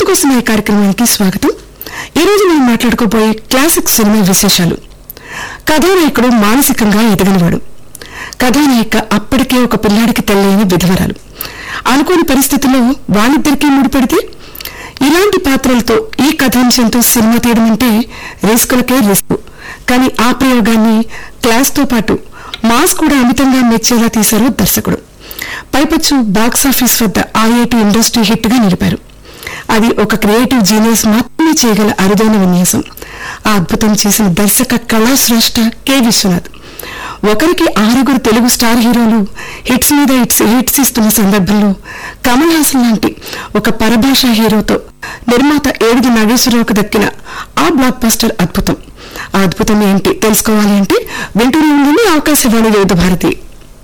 మీకోసం ఈ కార్యక్రమానికి స్వాగతం ఈ రోజు మనం మాట్లాడుకోబోయే క్లాసిక్ సినిమా విశేషాలు కథానాయకుడు మానసికంగా ఎదగనివాడు కథానాయిక అప్పటికే ఒక పిల్లాడికి తల్లైన విధవరాలు అనుకోని పరిస్థితుల్లో వాళ్ళిద్దరికీ ముడిపెడితే ఇలాంటి పాత్రలతో ఈ కథాంశంతో సినిమా తీయడం అంటే రిస్కులకే రిస్క్ కానీ ఆ ప్రయోగాన్ని క్లాస్ తో పాటు మాస్ కూడా అమితంగా మెచ్చేలా తీశారు దర్శకుడు పైపచ్చు బాక్సాఫీస్ వద్ద ఐఐటి ఇండస్ట్రీ హిట్ గా నిలిపారు అది ఒక క్రియేటివ్ జీనియస్ మాత్రమే చేయగల అరుదైన విన్యాసం ఆ అద్భుతం చేసిన దర్శక కళా స్రష్ట కె విశ్వనాథ్ ఒకరికి ఆరుగురు తెలుగు స్టార్ హీరోలు హిట్స్ మీద హిట్స్ హిట్స్ ఇస్తున్న సందర్భంలో కమల్ హాసన్ లాంటి ఒక పరభాషా హీరోతో నిర్మాత ఏడుది నాగేశ్వరరావుకు దక్కిన ఆ బ్లాక్ బస్టర్ అద్భుతం ఆ అద్భుతం ఏంటి తెలుసుకోవాలి అంటే వింటూనే ఉండండి ఆకాశవాణి వివిధ భారతి